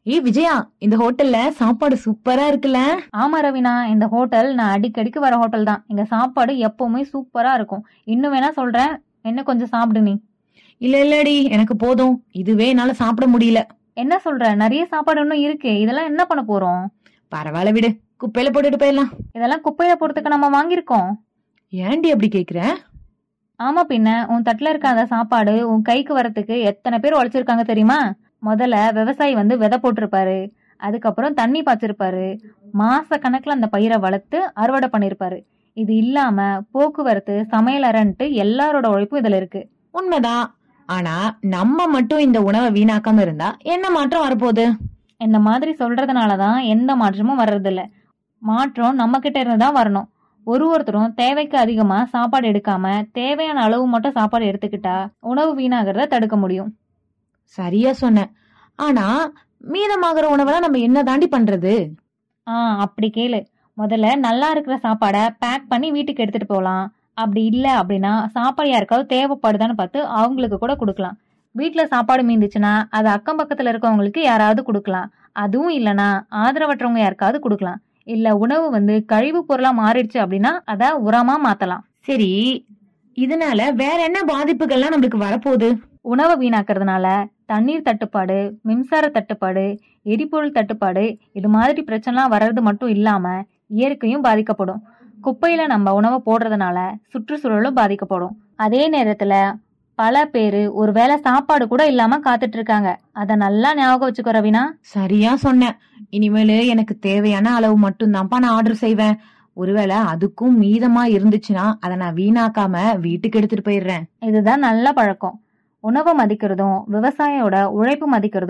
ஏய் விஜயா இந்த ஹோட்டல்ல சாப்பாடு சூப்பரா இருக்குல்ல ஆமா ரவினா இந்த ஹோட்டல் நான் அடிக்கடிக்கு வர ஹோட்டல் தான் இங்க சாப்பாடு எப்பவுமே சூப்பரா இருக்கும் இன்னும் வேணா சொல்றேன் என்ன கொஞ்சம் சாப்பிடு நீ இல்ல இல்லடி எனக்கு போதும் இதுவே என்னால சாப்பிட முடியல என்ன சொல்ற நிறைய சாப்பாடு இன்னும் இருக்கு இதெல்லாம் என்ன பண்ண போறோம் பரவாயில்ல விடு குப்பையில போட்டுட்டு போயிடலாம் இதெல்லாம் குப்பையில போறதுக்கு நம்ம வாங்கியிருக்கோம் ஏன்டி அப்படி கேக்குற ஆமா பின்ன உன் தட்டுல இருக்க அந்த சாப்பாடு உன் கைக்கு வரத்துக்கு எத்தனை பேர் உழைச்சிருக்காங்க தெரியுமா முதல்ல விவசாயி வந்து விதை போட்டிருப்பாரு அதுக்கப்புறம் தண்ணி பாய்ச்சிருப்பாரு மாச கணக்குல அந்த பயிரை வளர்த்து அறுவடை பண்ணிருப்பாரு இது இல்லாம போக்குவரத்து சமையலறன்ட்டு எல்லாரோட உழைப்பும் இதுல இருக்கு உண்மைதான் ஆனா நம்ம மட்டும் இந்த உணவை வீணாக்காம இருந்தா என்ன மாற்றம் வரப்போகுது இந்த மாதிரி சொல்றதுனாலதான் எந்த மாற்றமும் வர்றதில்ல மாற்றம் நம்ம கிட்ட இருந்து தான் வரணும் ஒரு ஒருத்தரும் தேவைக்கு அதிகமா சாப்பாடு எடுக்காம தேவையான அளவு மட்டும் சாப்பாடு எடுத்துக்கிட்டா உணவு வீணாகிறத தடுக்க முடியும் சரியா சொன்ன ஆனா மீதமாகிற உணவெல்லாம் நம்ம என்ன தாண்டி பண்றது ஆ அப்படி கேளு முதல்ல நல்லா இருக்கிற சாப்பாடை பேக் பண்ணி வீட்டுக்கு எடுத்துட்டு போகலாம் அப்படி இல்லை அப்படின்னா சாப்பாடு யாருக்காவது தேவைப்படுதான்னு பார்த்து அவங்களுக்கு கூட கொடுக்கலாம் வீட்டில் சாப்பாடு மீந்துச்சுன்னா அது அக்கம் பக்கத்தில் இருக்கவங்களுக்கு யாராவது கொடுக்கலாம் அதுவும் இல்லைன்னா ஆதரவற்றவங்க யாருக்காவது கொடுக்கலாம் இல்லை உணவு வந்து கழிவு பொருளாக மாறிடுச்சு அப்படின்னா அதை உரமாக மாற்றலாம் சரி இதனால வேற என்ன பாதிப்புகள்லாம் நம்மளுக்கு வரப்போகுது உணவை வீணாக்கிறதுனால தண்ணீர் தட்டுப்பாடு மின்சார தட்டுப்பாடு எரிபொருள் தட்டுப்பாடு இது மாதிரி பிரச்சனைலாம் வர்றது மட்டும் இல்லாம இயற்கையும் பாதிக்கப்படும் குப்பையில நம்ம உணவை போடுறதுனால சுற்றுச்சூழலும் பாதிக்கப்படும் அதே நேரத்துல பல பேரு ஒருவேளை சாப்பாடு கூட இல்லாம காத்துட்டு இருக்காங்க அத நல்லா ஞாபகம் வச்சுக்கோ ரவினா சரியா சொன்ன இனிமேலு எனக்கு தேவையான அளவு மட்டும்தான்ப்பா நான் ஆர்டர் செய்வேன் ஒருவேளை அதுக்கும் மீதமா இருந்துச்சுன்னா அதை நான் வீணாக்காம வீட்டுக்கு எடுத்துட்டு போயிடுறேன் இதுதான் நல்ல பழக்கம் உணவை மதிக்கிறதும் விவசாயியோட உழைப்பு மதிக்கிறதும்